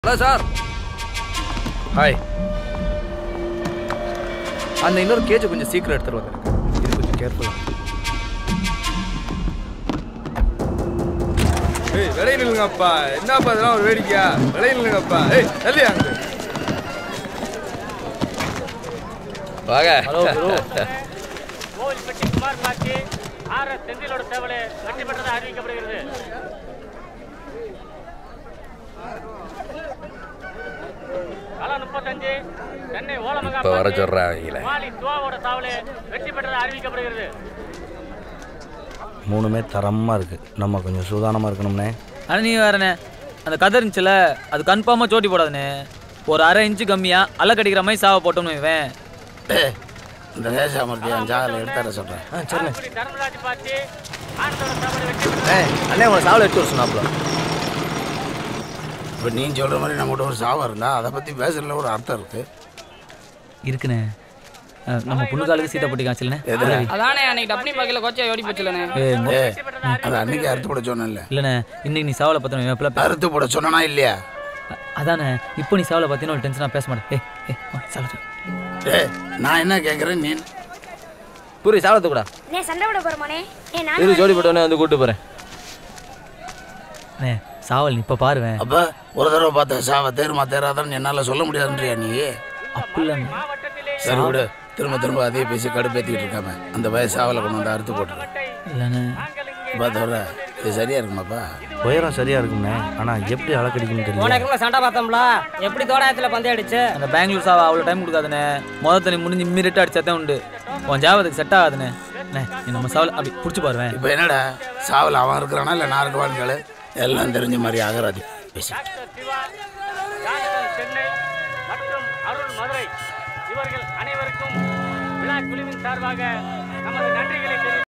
Hello sir hi அந்த இன்னொரு gauge கொஞ்சம் சீக்கிரம் எடுத்துட்டு வாங்க இது கொஞ்சம் கேர்ஃபுல்லா ஏய் விலை நில்லுங்கப்பா என்னப்பா இதெல்லாம் ஒரு வேடிக்கையா விலை நில்லுங்கப்பா ஏய் தள்ளி அங்க வாங்க ஹலோ குரு கோவில்பட்டி குமார் பாக்கி ஆர் எஸ் செந்திலோட சேவலை வெற்றி பெற்றதாக அறிவிக்கப்படுகிறது கலா முப்பத்தஞ்சு சென்னை ஓலமங்கா இப்ப வர சொல்றாங்களே. மாலி துவாவோட சாவலை வெற்றி பெற்றதாக அறிவிக்கப்படுகிறது மூணுமே தரமாக இருக்குது நம்ம கொஞ்சம் சூதானமாக இருக்கணும்னே ஆனால் நீ வேறண்ணே அந்த கதை இருந்துச்சுல அது கன்ஃபார்மாக சோட்டி போடாதுண்ணே ஒரு அரை இன்ச்சு கம்மியாக அலை கடிக்கிற மாதிரி சாவை போட்டோம்னு இவன் இந்த தேசாமூர்த்தி என் ஜாதில் எடுத்துற சொல்கிறேன் ஆ சரிண்ணே தர்மபுரி தர்மராஜ் பாத்தி ஆனந்தோட சாவலை வெற்றி பெற்ற ஏ அண்ணே உங்களை சாவில் எடுத்து வர சொன்னாப்புல இப்போ நீ சொல்கிற மாதிரி நம்மகிட்ட ஒரு சாவம் இருந்தால் அதை பற்றி பேசுறதுல ஒரு அர்த்தம் இருக்குது இருக்குண்ணே அஹ், நம்ம பொண்ணுக்காலுக்கு சீதா போட்டி காய்ச்சலண்ணே அதானே அன்னைக்கு டப்னி பாக்கில கோச்சா ஓடி போச்சுலண்ணே ஏ அது அன்னைக்கு அறுத்து போட சொன்னேன்ல இல்லைண்ணே இன்னைக்கு நீ சாவலை பார்த்தோம் எப்பல அறுத்து போட சொன்னா இல்லையா அதானே இப்போ நீ சாவலை பார்த்தீங்கன்னா ஒரு டென்ஷனாக பேச மாட்டேன் ஏ ஏ சாவலை ஏ நான் என்ன கேட்குறேன் நீ புரி சாவலத்து கூட நே சண்டை விட போறமானே ஏ நான் இரு ஜோடி போட்டோன்னே வந்து கூட்டு போறேன் அண்ணே சாவல் நீ இப்போ பாருவேன் அப்போ ஒரு தடவை பார்த்த சாவை தேருமா தேராதான்னு என்னால் சொல்ல முடியாதுன்றியா நீ அப்படிலாம் சரி விடு திரும்ப திரும்ப அதே பேசி கடுப்பேற்றிக்கிட்டு இருக்காம அந்த வயசு சாவலை கொண்டு வந்து அறுத்து போட்டுரு இல்லைண்ணே இப்போ தவிர இது சரியா இருக்குமாப்பா உயரம் சரியா இருக்கும்ண்ணே ஆனா எப்படி அளக்கடிக்கும்னு தெரியல உனக்குள்ள சண்டை பார்த்தோம்ல எப்படி தோடாயத்துல பந்தயம் அடிச்சு அந்த பெங்களூர் சாவை அவ்வளோ டைம் கொடுக்காதுண்ணே மொதல் தண்ணி முடிஞ்சு இம்மீடியட்டாக அடிச்சா தான் உண்டு உன் ஜாபத்துக்கு செட் ஆகாதுண்ணே அண்ணே நீ நம்ம சாவல் அப்படி பிடிச்சி பாருவேன் இப்போ என்னடா சாவில் அவன் இருக்கிறானா இல்லை நான் இருக்குவான்னு கேளு எல்லாம் தெரிஞ்ச மாதிரி ஆகராது பேசி டாக்டர் சிவா ஜான்சன் சென்னை மற்றும் அருள் மதுரை இவர்கள் அனைவருக்கும் விழா குழுவின் சார்பாக நமது நன்றிகளை தெரிவித்துக்